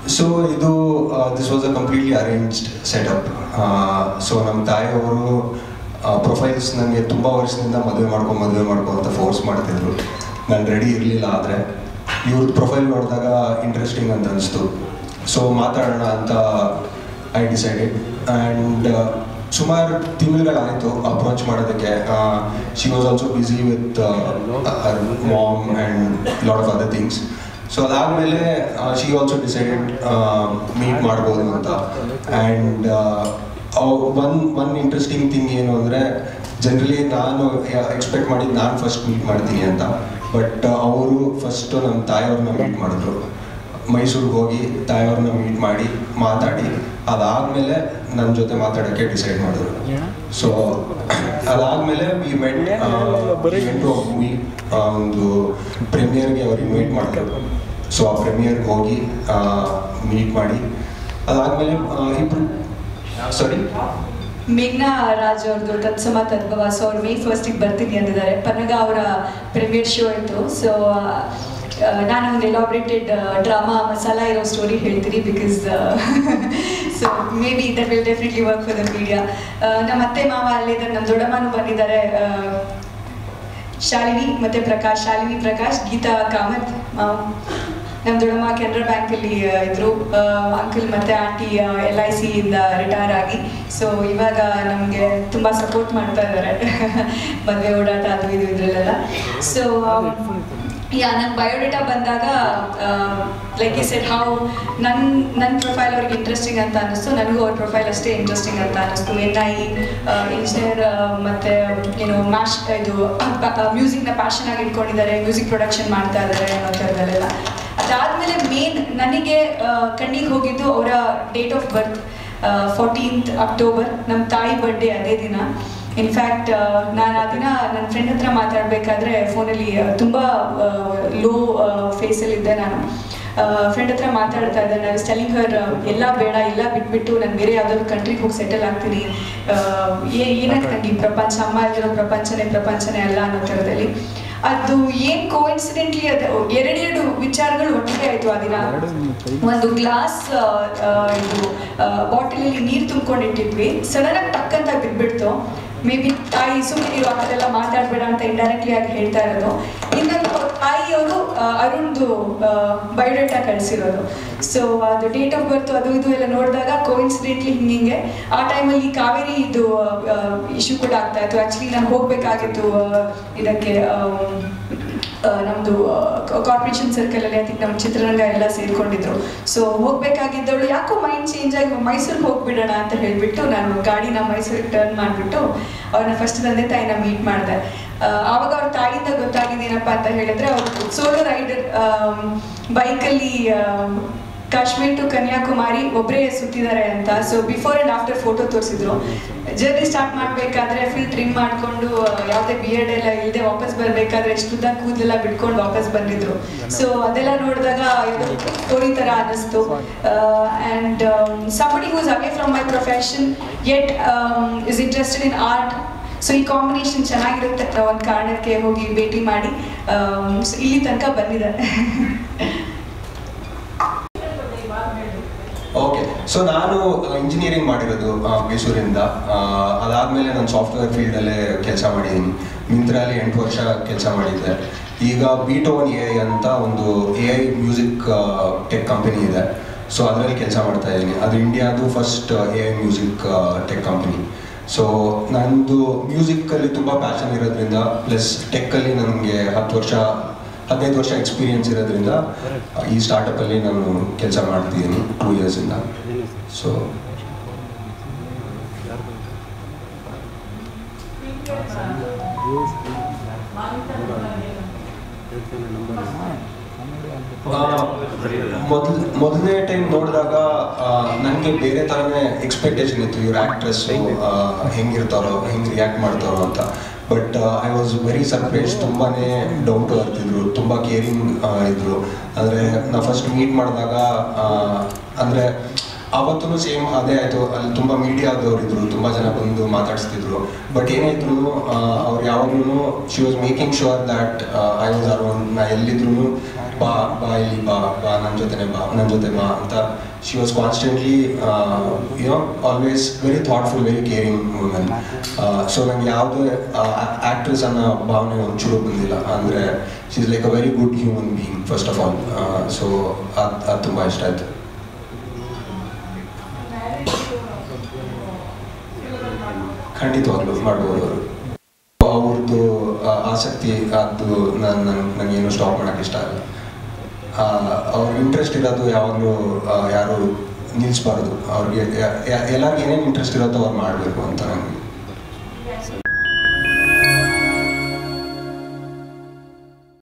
so ಇದು this was a completely arranged setup so ನಮ್ಮ ತಾಯಿಯವರು ಪ್ರೊಫೈಲ್ಸ್ ನನಗೆ ತುಂಬ ವರ್ಷದಿಂದ ಮದುವೆ ಮಾಡ್ಕೊ ಮದುವೆ ಮಾಡ್ಕೊ ಅಂತ ಫೋರ್ಸ್ ಮಾಡ್ತಿದ್ರು ನಾನು ರೆಡಿ ಇರಲಿಲ್ಲ ಆದರೆ ಇವ್ರದ್ದು ಪ್ರೊಫೈಲ್ ನೋಡಿದಾಗ ಇಂಟ್ರೆಸ್ಟಿಂಗ್ ಅಂತ ಅನಿಸ್ತು ಸೊ ಮಾತಾಡೋಣ ಅಂತ ಐ ಡಿಸೈಡೆಡ್ ಆ್ಯಂಡ್ ಸುಮಾರು ತಿಂಗಳುಗಳಾಯಿತು ಅಪ್ರೋಚ್ ಮಾಡೋದಕ್ಕೆ she was also busy with mom and lot of other things so ಅದಾದಮೇಲೆ ಶಿ ಆಲ್ಸೋ ಡಿಸೈಡೆಡ್ ಮೀಟ್ ಮಾಡ್ಬೋದು ಅಂತ and one one interesting thing ಏನು ಅಂದರೆ ಜನರಲಿ ನಾನು ಎಕ್ಸ್ಪೆಕ್ಟ್ ಮಾಡಿದ್ದು ನಾನು ಫಸ್ಟ್ ಮೀಟ್ ಮಾಡ್ತೀನಿ ಅಂತ ಬಟ್ ಅವರು ಫಸ್ಟು ನಮ್ಮ ತಾಯಿಯವ್ರನ್ನ ಮೀಟ್ ಮಾಡಿದ್ರು ಮೈಸೂರಿಗೆ ಹೋಗಿ ತಾಯಿಯವ್ರನ್ನ ಮೀಟ್ ಮಾಡಿ ಮಾತಾಡಿ ಅದಾದಮೇಲೆ ನನ್ನ ಜೊತೆ ಮಾತಾಡೋಕ್ಕೆ ಡಿಸೈಡ್ ಮಾಡಿದ್ರು ಸೊ ಅದಾದಮೇಲೆ ವಿ ಮೆಟ್ ಟು ಮೂವಿ ಒಂದು ಪ್ರೀಮಿಯರ್ಗೆ ಅವ್ರು ಇನ್ವೈಟ್ ಮಾಡಿದ್ರು ಸೊ ಆ ಪ್ರೀಮಿಯರ್ಗೆ ಹೋಗಿ ಮೀಟ್ ಮಾಡಿ ಅದಾದಮೇಲೆ ಇಬ್ಬರು ಸಾರಿ ಮೇಘ್ನಾ ರಾಜ್ ಅವ್ರದ್ದು ತತ್ಸಮ ತದ್ಭವ ಸೊ ಅವ್ರು ಮೇ ಫಸ್ಟಿಗೆ ಬರ್ತೀನಿ ಅಂದಿದ್ದಾರೆ ಪನ್ನಗ ಅವರ ಪ್ರೀಮಿಯರ್ ಶೋ ಇತ್ತು ಸೊ ನಾನು ಒಂದು ಎಲಾಬ್ರೇಟೆಡ್ ಡ್ರಾಮಾ ಮಸಾಲ ಇರೋ ಸ್ಟೋರಿ ಹೇಳ್ತೀನಿ because so maybe that will definitely work for the media ನಮ್ಮ ಅತ್ತೆ ಮಾವ ಅಲ್ಲಿದ್ದಾರೆ ನಮ್ಮ ದೊಡ್ಡಮ್ಮನೂ ಬಂದಿದ್ದಾರೆ ಶಾಲಿನಿ ಮತ್ತೆ ಪ್ರಕಾಶ್ ಶಾಲಿನಿ ಪ್ರಕಾಶ್ ಗೀತಾ ಕಾಮತ್ ಮಾವ ನಮ್ಮ ದೊಡ್ಡಮ್ಮ ಕೆನರಾ ಬ್ಯಾಂಕಲ್ಲಿ ಇದ್ರು ಅಂಕಲ್ ಮತ್ತೆ ಆಂಟಿ ಎಲ್ ಐ ಸಿ ಇಂದ ರಿಟೈರ್ ಆಗಿ ಸೊ ಇವಾಗ ನಮಗೆ ತುಂಬ ಸಪೋರ್ಟ್ ಮಾಡ್ತಾ ಇದ್ದಾರೆ ಮದುವೆ ಓಡಾಟ ಅದು ಇದು ಇದ್ರಲ್ಲೆಲ್ಲ ಸೊ ಯಾ ನನ್ನ ಬಯೋಡೇಟಾ ಬಂದಾಗ ಲೈಕ್ ಈ ಸೆಟ್ ಹೌ ನನ್ನ ನನ್ನ ಪ್ರೊಫೈಲ್ ಅವ್ರಿಗೆ ಇಂಟ್ರೆಸ್ಟಿಂಗ್ ಅಂತ ಅನ್ನಿಸ್ತು ನನಗೂ ಅವ್ರ ಪ್ರೊಫೈಲ್ ಅಷ್ಟೇ ಇಂಟ್ರೆಸ್ಟಿಂಗ್ ಅಂತ ಅನ್ನಿಸ್ತು ಎನ್ ಐ ಇಂಜಿನಿಯರ್ ಮತ್ತು ಏನು ಮ್ಯಾಶ್ ಇದು ಮ್ಯೂಸಿಕ್ನ ಪ್ಯಾಷನ್ ಆಗಿ ಇಟ್ಕೊಂಡಿದ್ದಾರೆ ಮ್ಯೂಸಿಕ್ ಪ್ರೊಡಕ್ಷನ್ ಮಾಡ್ತಾ ಇದ್ದಾರೆ ಅನ್ನೋ ಥರದಲ್ಲೆಲ್ಲ ಅದಾದಮೇಲೆ ಮೇನ್ ನನಗೆ ಕಣ್ಣಿಗೆ ಹೋಗಿದ್ದು ಅವರ date of birth fourteenth October ನಮ್ಮ ತಾಯಿ ಬರ್ಡೇ ಅದೇ ದಿನ ಇನ್ಫ್ಯಾಕ್ಟ್ ನಾನು ಆ ದಿನ ನನ್ನ ಫ್ರೆಂಡ್ ಹತ್ರ ಮಾತಾಡಬೇಕಾದ್ರೆ ಫೋನಲ್ಲಿ ತುಂಬ ಲೋ ಫೇಸಲ್ಲಿದ್ದೆ ನಾನು ಫ್ರೆಂಡ್ ಹತ್ರ ಮಾತಾಡ್ತಾ ಇದ್ದೆ ನಾನು ಸ್ಟೆಲಿಂಗ್ ಹರ್ ಎಲ್ಲ ಬೇಡ ಎಲ್ಲ ಬಿಟ್ಬಿಟ್ಟು ನಾನು ಬೇರೆ ಯಾವುದಾದ್ರು ಕಂಟ್ರಿಗೆ ಹೋಗಿ ಸೆಟಲ್ ಆಗ್ತೀನಿ ಏನಕ್ಕೆ ನನಗೆ ಈ ಪ್ರಪಂಚ ಅಮ್ಮ ಇಲ್ಲಿರೋ ಪ್ರಪಂಚನೇ ಪ್ರಪಂಚನೇ ಅಲ್ಲ ಅನ್ನೋ ಥರದಲ್ಲಿ ಅದು ಏನ್ ಕೋಇನ್ಸಿಡೆಂಟ್ಲಿ ಅದು ಎರಡೆರಡು ವಿಚಾರಗಳು ಒಟ್ಟಿಗೆ ಆಯ್ತು ಆ ದಿನ ಒಂದು ಗ್ಲಾಸ್ ಇದು ಬಾಟಲಲ್ಲಿ ನೀರು ತುಂಬ್ಕೊಂಡಿಟ್ಟಿದ್ವಿ ಸಡನ್ ಆಗಿ ಟಕ್ಕಂತ ಬಿದ್ಬಿಡ್ತು ಮೇ ಬಿ ತಾಯಿ ಸುಮ್ಮನೆ ಇರೋ ಆ ಥರ ಎಲ್ಲ ಮಾತಾಡಬೇಡ ಅಂತ ಇಂಡೈರೆಕ್ಟ್ಲಿ ಆಗಿ ಹೇಳ್ತಾ ಇರೋದು ಇನ್ನೊಂದು ತಾಯಿಯವರು ಅರುಣ್ದು ಬಯೋಡೇಟಾ ಕಳಿಸಿರೋದು ಸೊ ಅದು ಡೇಟ್ ಆಫ್ ಬರ್ತ್ ಅದು ಇದು ಎಲ್ಲ ನೋಡಿದಾಗ ಕೋಇನ್ಸಿಡೆಂಟ್ಲಿ ಹಿಂಗೆ ಆ ಟೈಮಲ್ಲಿ ಕಾವೇರಿ ಇದು ಇಶ್ಯೂ ಕೂಡ ಆಗ್ತಾ ಇತ್ತು ಆ್ಯಕ್ಚುಲಿ ನಾನು ಹೋಗಬೇಕಾಗಿತ್ತು ಇದಕ್ಕೆ ನಮ್ಮದು ಕಾರ್ಪೊರೇಷನ್ ಸರ್ಕಲಲ್ಲಿ ಐ ಥಿಂಕ್ ನಮ್ಮ ಚಿತ್ರರಂಗ ಎಲ್ಲ ಸೇರ್ಕೊಂಡಿದ್ರು ಸೊ ಹೋಗಬೇಕಾಗಿದ್ದವಳು ಯಾಕೋ ಮೈಂಡ್ ಚೇಂಜ್ ಆಗಿ ಮೈಸೂರಿಗೆ ಹೋಗ್ಬಿಡೋಣ ಅಂತ ಹೇಳಿಬಿಟ್ಟು ನಾನು ಗಾಡಿನ ಮೈಸೂರಿಗೆ ಟರ್ನ್ ಮಾಡಿಬಿಟ್ಟು ಅವ್ರನ್ನ ಫಸ್ಟ್ ತಂದೆ ತಾಯಿನ ಮೀಟ್ ಮಾಡಿದೆ ಆವಾಗ ಅವ್ರ ತಾಯಿಯಿಂದ ಗೊತ್ತಾಗಿದ್ದೇನಪ್ಪ ಅಂತ ಹೇಳಿದ್ರೆ ಅವ್ರು ಸೋಲೋ ರೈಡರ್ ಬೈಕಲ್ಲಿ ಕಾಶ್ಮೀರ್ ಟು ಕನ್ಯಾಕುಮಾರಿ ಒಬ್ಬರೇ ಸುತ್ತಿದ್ದಾರೆ ಅಂತ so before and after photo ತೋರಿಸಿದ್ರು ಜರ್ನಿ ಸ್ಟಾರ್ಟ್ ಮಾಡಬೇಕಾದ್ರೆ ಫುಲ್ ಟ್ರಿಮ್ ಮಾಡಿಕೊಂಡು ಯಾವುದೇ ಬಿಯರ್ಡ್ ಎಲ್ಲ ಇಲ್ಲದೆ ವಾಪಸ್ ಬರಬೇಕಾದ್ರೆ ಎಷ್ಟು ಉದ್ದ ಕೂದಲೆಲ್ಲ ಬಿಟ್ಕೊಂಡು ವಾಪಸ್ ಬಂದಿದ್ರು ಸೊ ಅದೆಲ್ಲ ನೋಡಿದಾಗ ಇದು ಸ್ಟೋರಿ ಥರ ಅನ್ನಿಸ್ತು and somebody who's away from my profession yet is interested in art so ಈ ಕಾಂಬಿನೇಷನ್ ಚೆನ್ನಾಗಿರುತ್ತೆ ಒಂದು ಕಾರಣಕ್ಕೆ ಹೋಗಿ ಭೇಟಿ ಮಾಡಿ ಇಲ್ಲಿ ತನಕ ಬಂದಿದ್ದಾರೆ ಓಕೆ ಸೊ ನಾನು ಇಂಜಿನಿಯರಿಂಗ್ ಮಾಡಿರೋದು ಮೈಸೂರಿಂದ ಅದಾದಮೇಲೆ ನಾನು ಸಾಫ್ಟ್ವೇರ್ ಫೀಲ್ಡಲ್ಲೇ ಕೆಲಸ ಮಾಡಿದ್ದೀನಿ ಮಿಂತ್ರಲ್ಲಿ ಎಂಟು ವರ್ಷ ಕೆಲಸ ಮಾಡಿದ್ದೆ ಈಗ ಬೀಟ್ ಓನ್ ಎ ಐ ಅಂತ ಒಂದು A I music tech company ಇದೆ ಸೊ ಅದರಲ್ಲಿ ಕೆಲಸ ಮಾಡ್ತಾ ಇದ್ದೀನಿ ಅದು ಇಂಡಿಯಾದು first A I music tech company so ನಂದು ಮ್ಯೂಸಿಕ್ಕಲ್ಲಿ ತುಂಬ ಪ್ಯಾಷನ್ ಇರೋದ್ರಿಂದ ಪ್ಲಸ್ ಟೆಕ್ಕಲ್ಲಿ ನನಗೆ ಹತ್ತು ವರ್ಷ ಹದಿನೈದು ವರ್ಷ ಎಕ್ಸ್ಪೀರಿಯನ್ಸ್ ಇರೋದ್ರಿಂದ ಈ ಸ್ಟಾರ್ಟಪ್ಪಲ್ಲಿ ನಾನು ಕೆಲಸ ಮಾಡ್ತಿದ್ದೀನಿ ಟೂ ಇಯರ್ಸಿಂದ ಸೊ ಮೊದಲ ಮೊದಲನೇ ಟೈಮ್ ನೋಡಿದಾಗ ನನಗೆ ಬೇರೆ ಥರನೇ ಎಕ್ಸ್ಪೆಕ್ಟೇಷನ್ ಇತ್ತು ಇವ್ರ ಆ್ಯಕ್ಟ್ರೆಸ್ಸು ಹೆಂಗಿರ್ತಾರೋ ಹೆಂಗೆ ರಿಯಾಕ್ಟ್ ಮಾಡ್ತಾರೋ ಅಂತ but I was very surprise ತುಂಬಾ ಡೌನ್ ಟು ಅರ್ತ್ ಇದ್ರು ತುಂಬ ಕೇರಿಂಗ್ ಇದ್ರು ಅಂದರೆ ನಾವು ಫಸ್ಟ್ ಮೀಟ್ ಮಾಡಿದಾಗ ಅಂದರೆ ಅವತ್ತೂ ಸೇಮ್ ಅದೇ ಆಯಿತು ಅಲ್ಲಿ ತುಂಬ ಮೀಡಿಯಾದವ್ರು ಇದ್ರು ತುಂಬ ಜನ ಬಂದು ಮಾತಾಡಿಸ್ತಿದ್ರು ಬಟ್ ಏನಾಯ್ತು ಅವ್ರು ಯಾವಾಗಲೂ she was making sure that I was around ನಾ ಎಲ್ಲಿದ್ರು ಬಾ ಬಾ ಇಲ್ಲಿ ಬಾ ಬಾ ನನ್ನ ಜೊತೆನೆ ಬಾ ನನ್ನ ಜೊತೆ ಬಾ ಅಂತ she was constantly you know always very thoughtful very caring women so ನಂಗೆ ಯಾವುದೇ ಆ್ಯಕ್ಟ್ರೆಸ್ ಅನ್ನೋ ಭಾವನೆ ಒಂಚೂರು ಬಂದಿಲ್ಲ ಅಂದರೆ she is like a very good human being first of all so ಅದು ಅದು ತುಂಬ ಇಷ್ಟ ಆಯಿತು ಖಂಡಿತವಾಗ್ಲೂ ಮಾಡ್ಬೋದು ಅವರು ಅವ್ರದ್ದು ಆ, ಆಸಕ್ತಿ ಅದು ನನ್ನ ನನಗೇನು ಸ್ಟಾಪ್ ಮಾಡೋಕ್ಕೆ ಇಷ್ಟ ಆಗಲ್ಲ ಆ, ಅವ್ರ ಇಂಟ್ರೆಸ್ಟ್ ಇರೋದು ಯಾವಾಗಲೂ ಯಾರು ನಿಲ್ಲಿಸ್ಬಾರ್ದು ಅವ್ರಿಗೆ ಎಲ್ಲರಿಗೂ ಏನೇನು ಇಂಟ್ರೆಸ್ಟ್ ಇರುತ್ತೋ ಅವ್ರು ಮಾಡಬೇಕು ಅಂತ ನನಗೆ